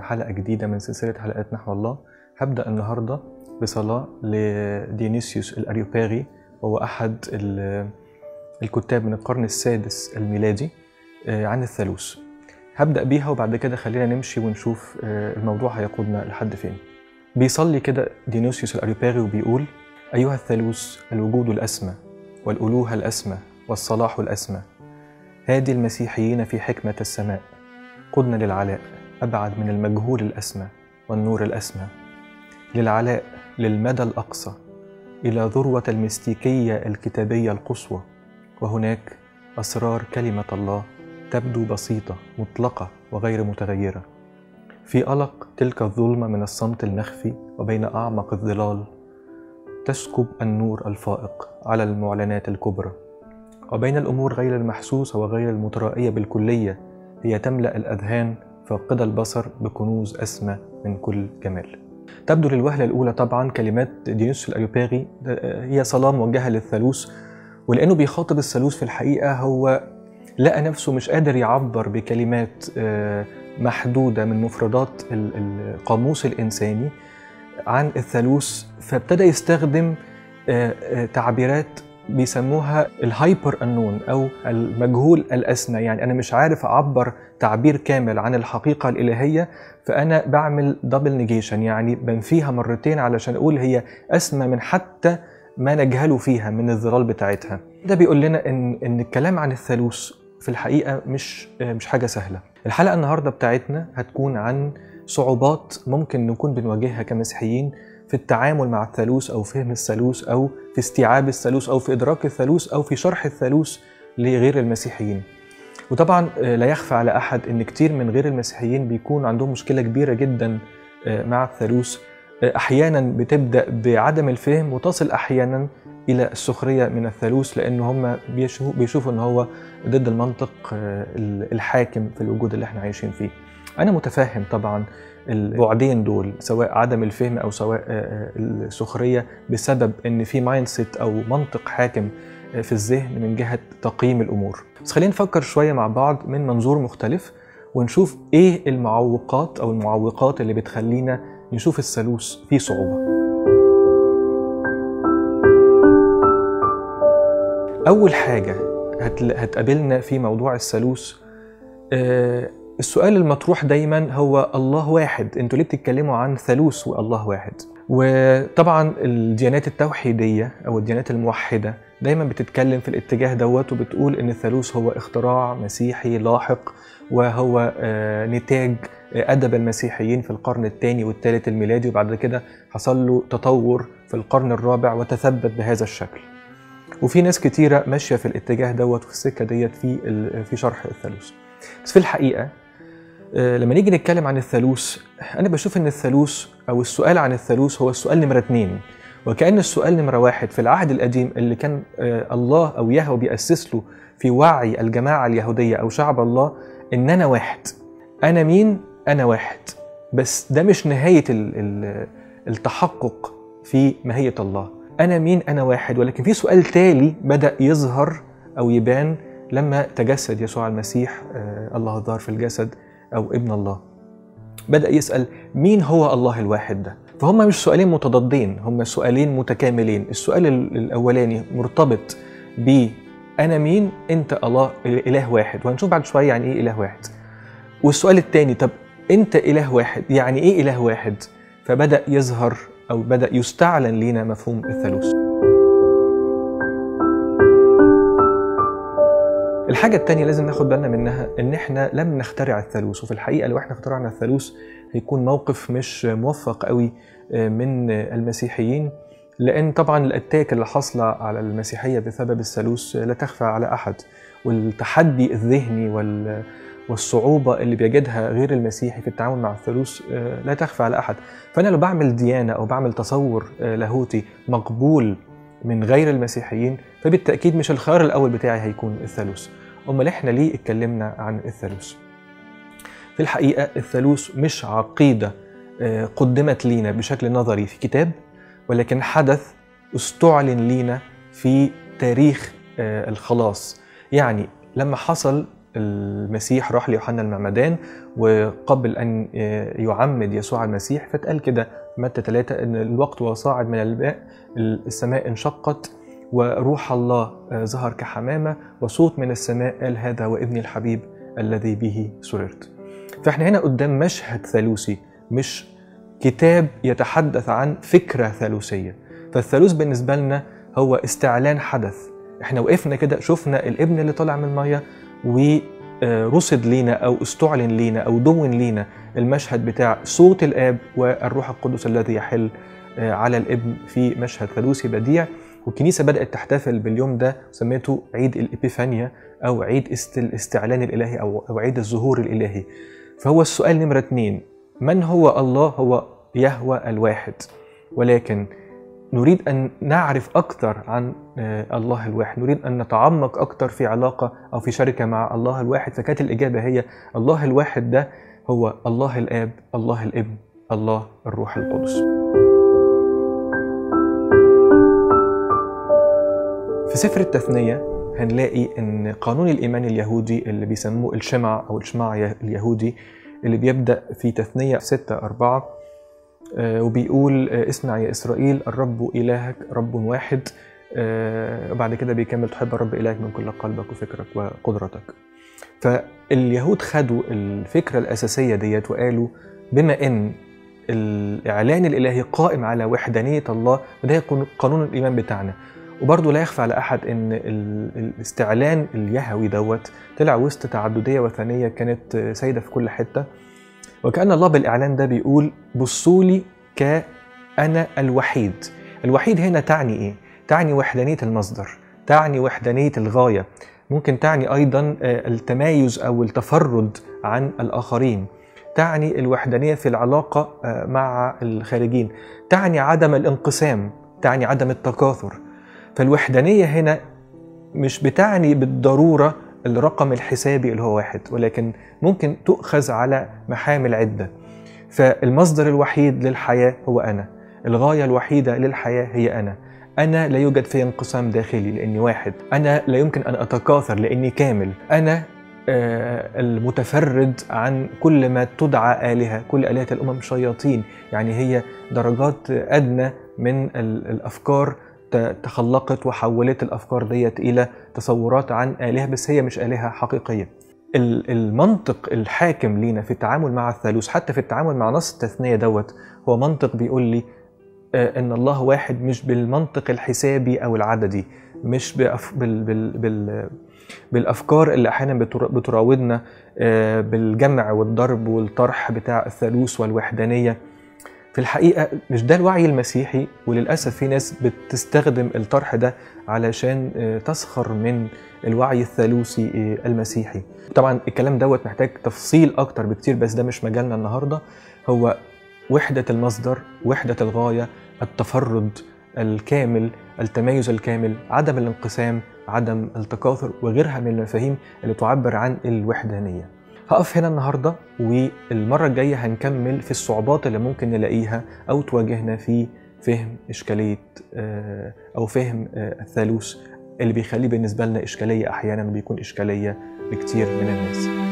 حلقة جديدة من سلسلة حلقات نحو الله هبدأ النهاردة بصلاة لديونيسيوس الأريوباغي وهو أحد ال- الكتاب من القرن السادس الميلادي آه، عن الثالوث هبدأ بيها وبعد كده خلينا نمشي ونشوف آه، الموضوع هيقودنا لحد فين بيصلي كده ديونيسيوس الأريوباغي وبيقول أيها الثالوث الوجود الأسمى والألوهة الأسمى والصلاح الأسمى هادي المسيحيين في حكمة السماء قدنا للعلاء أبعد من المجهول الأسمى والنور الأسمى للعلاء للمدى الأقصى إلى ذروة المستيكية الكتابية القصوى وهناك أسرار كلمة الله تبدو بسيطة مطلقة وغير متغيرة في ألق تلك الظلمة من الصمت المخفي وبين أعمق الظلال تسكب النور الفائق على المعلنات الكبرى وبين الأمور غير المحسوسة وغير المترائية بالكلية هي تملأ الأذهان فاقد البصر بكنوز أسمى من كل جمال تبدو للوهلة الأولى طبعا كلمات ديونيسوس الأريوباغي هي صلاة موجهة للثالوث ولأنه بيخاطب الثالوث في الحقيقة هو لقى نفسه مش قادر يعبر بكلمات آه، محدودة من مفردات ال- القاموس الإنساني عن الثالوث فابتدى يستخدم آه، آه، تعبيرات بيسموها الهايبر انون او المجهول الاسمى يعني انا مش عارف اعبر تعبير كامل عن الحقيقه الالهيه فانا بعمل دبل نيجيشن يعني بنفيها مرتين علشان اقول هي اسمى من حتى ما نجهله فيها من الظلال بتاعتها ده بيقول لنا ان ان الكلام عن الثالوث في الحقيقه مش مش حاجه سهله الحلقه النهارده بتاعتنا هتكون عن صعوبات ممكن نكون بنواجهها كمسيحيين في التعامل مع الثالوث او فهم الثالوث او في استيعاب الثالوث او في ادراك الثالوث او في شرح الثالوث لغير المسيحيين وطبعا آه، لا يخفى على احد ان كتير من غير المسيحيين بيكون عندهم مشكله كبيره جدا آه، مع الثالوث آه، احيانا بتبدا بعدم الفهم وتصل احيانا الى السخريه من الثالوث لان هم بيشوفوا بيشوفوا ان هو ضد المنطق آه، الحاكم في الوجود اللي احنا عايشين فيه انا متفهم طبعا البعدين دول سواء عدم الفهم او سواء آه، آه، السخريه بسبب ان في مايند سيت او منطق حاكم آه، في الذهن من جهه تقييم الامور بس خلينا نفكر شويه مع بعض من منظور مختلف ونشوف ايه المعوقات او المعوقات اللي بتخلينا نشوف الثالوث فيه صعوبه اول حاجه هتل- هتقابلنا في موضوع الثالوث آه، السؤال المطروح دايما هو الله واحد انتوا ليه بتتكلموا عن ثالوث والله واحد وطبعا الديانات التوحيديه او الديانات الموحده دايما بتتكلم في الاتجاه دوت وبتقول ان الثالوث هو اختراع مسيحي لاحق وهو آه، نتاج آه، ادب المسيحيين في القرن الثاني والثالث الميلادي وبعد كده حصل له تطور في القرن الرابع وتثبت بهذا الشكل وفي ناس كتيرة ماشية في الاتجاه دوت وفي السكة ديت في ال- في شرح الثالوث بس في الحقيقة آه، لما نيجي نتكلم عن الثالوث أنا بشوف إن الثالوث أو السؤال عن الثالوث هو السؤال نمرة اتنين وكأن السؤال نمرة واحد في العهد القديم اللي كان آه، الله أو يهوه بيأسس له في وعي الجماعة اليهودية أو شعب الله إن أنا واحد أنا مين؟ أنا واحد بس ده مش نهاية ال- ال- التحقق في ماهية الله أنا مين؟ أنا واحد ولكن في سؤال تالي بدأ يظهر أو يبان لما تجسد يسوع المسيح آه، الله الظاهر في الجسد أو ابن الله بدأ يسأل مين هو الله الواحد ده؟ فهم مش سؤالين متضادين هم سؤالين متكاملين السؤال ال- الأولاني مرتبط ب أنا مين؟ أنت الله إله واحد وهنشوف بعد شوية يعني إيه إله واحد والسؤال الثاني طب أنت إله واحد يعني إيه إله واحد؟ فبدأ يظهر أو بدأ يستعلن لنا مفهوم الثالوث الحاجة التانية لازم ناخد بالنا منها إن إحنا لم نخترع الثالوث وفي الحقيقة لو إحنا اخترعنا الثالوث هيكون موقف مش موفق قوي من المسيحيين لأن طبعا الأتاك اللي حاصلة على المسيحية بسبب الثالوث لا تخفى على أحد والتحدي الذهني وال والصعوبة اللي بيجدها غير المسيحي في التعامل مع الثالوث آه، لا تخفى على أحد فأنا لو بعمل ديانة أو بعمل تصور آه، لاهوتي مقبول من غير المسيحيين فبالتأكيد مش الخيار الأول بتاعي هيكون الثالوث أمال إحنا ليه اتكلمنا عن الثالوث في الحقيقة الثالوث مش عقيدة آه، قدمت لينا بشكل نظري في كتاب ولكن حدث استعلن لينا في تاريخ آه، الخلاص يعني لما حصل المسيح راح ليوحنا المعمدان وقبل ان يعمد يسوع المسيح فاتقال كده متى ثلاثة ان الوقت وصاعد من الماء السماء انشقت وروح الله ظهر كحمامة وصوت من السماء قال هذا وابني الحبيب الذي به سررت فاحنا هنا قدام مشهد ثالوثي مش كتاب يتحدث عن فكرة ثالوثية فالثالوث بالنسبة لنا هو استعلان حدث احنا وقفنا كده شفنا الابن اللي طالع من المية ورصد لينا او استعلن لينا او دون لينا المشهد بتاع صوت الاب والروح القدس الذي يحل على الابن في مشهد ثالوثي بديع والكنيسه بدات تحتفل باليوم ده سميته عيد الابيفانيا او عيد الاستعلان الالهي او عيد الظهور الالهي فهو السؤال نمره اتنين من هو الله هو يهوى الواحد ولكن نريد ان نعرف اكثر عن الله الواحد نريد ان نتعمق اكثر في علاقه او في شركه مع الله الواحد فكانت الاجابه هي الله الواحد ده هو الله الاب الله الابن الله الروح القدس في سفر التثنيه هنلاقي ان قانون الايمان اليهودي اللي بيسموه الشمع او الشمع اليهودي اللي بيبدا في تثنيه 6 4 وبيقول اسمع يا اسرائيل الرب الهك رب واحد وبعد كده بيكمل تحب الرب الهك من كل قلبك وفكرك وقدرتك فاليهود خدوا الفكره الاساسيه ديت وقالوا بما ان الاعلان الالهي قائم على وحدانيه الله فده يكون قانون الايمان بتاعنا وبرضه لا يخفى على احد ان الاستعلان اليهوي دوت طلع وسط تعدديه وثنيه كانت سايده في كل حته وكأن الله بالإعلان ده بيقول بصوا لي كأنا الوحيد الوحيد هنا تعني إيه؟ تعني وحدانية المصدر تعني وحدانية الغاية ممكن تعني أيضا التمايز أو التفرد عن الآخرين تعني الوحدانية في العلاقة مع الخارجين تعني عدم الانقسام تعني عدم التكاثر فالوحدانية هنا مش بتعني بالضرورة الرقم الحسابي اللي هو واحد ولكن ممكن تؤخذ على محامل عدة فالمصدر الوحيد للحياة هو أنا الغاية الوحيدة للحياة هي أنا أنا لا يوجد في انقسام داخلي لأني واحد أنا لا يمكن أن أتكاثر لأني كامل أنا المتفرد عن كل ما تدعى آلهة كل آلهة الأمم شياطين يعني هي درجات أدنى من الأفكار تخلقت وحولت الافكار ديت الى تصورات عن الهه بس هي مش الهه حقيقيه. المنطق الحاكم لينا في التعامل مع الثالوث حتى في التعامل مع نص التثنيه دوت هو منطق بيقول لي ان الله واحد مش بالمنطق الحسابي او العددي مش بأف بال بال بال بالافكار اللي احيانا بتراودنا بالجمع والضرب والطرح بتاع الثالوث والوحدانيه في الحقيقة مش ده الوعي المسيحي وللأسف في ناس بتستخدم الطرح ده علشان تسخر من الوعي الثالوثي المسيحي طبعا الكلام دوت محتاج تفصيل أكتر بكتير بس ده مش مجالنا النهاردة هو وحدة المصدر وحدة الغاية التفرد الكامل التميز الكامل عدم الانقسام عدم التكاثر وغيرها من المفاهيم اللي تعبر عن الوحدانيه هقف هنا النهارده والمره الجايه هنكمل في الصعوبات اللي ممكن نلاقيها او تواجهنا في فهم اشكاليه او فهم الثالوث اللي بيخليه بالنسبه لنا اشكاليه احيانا بيكون اشكاليه لكتير من الناس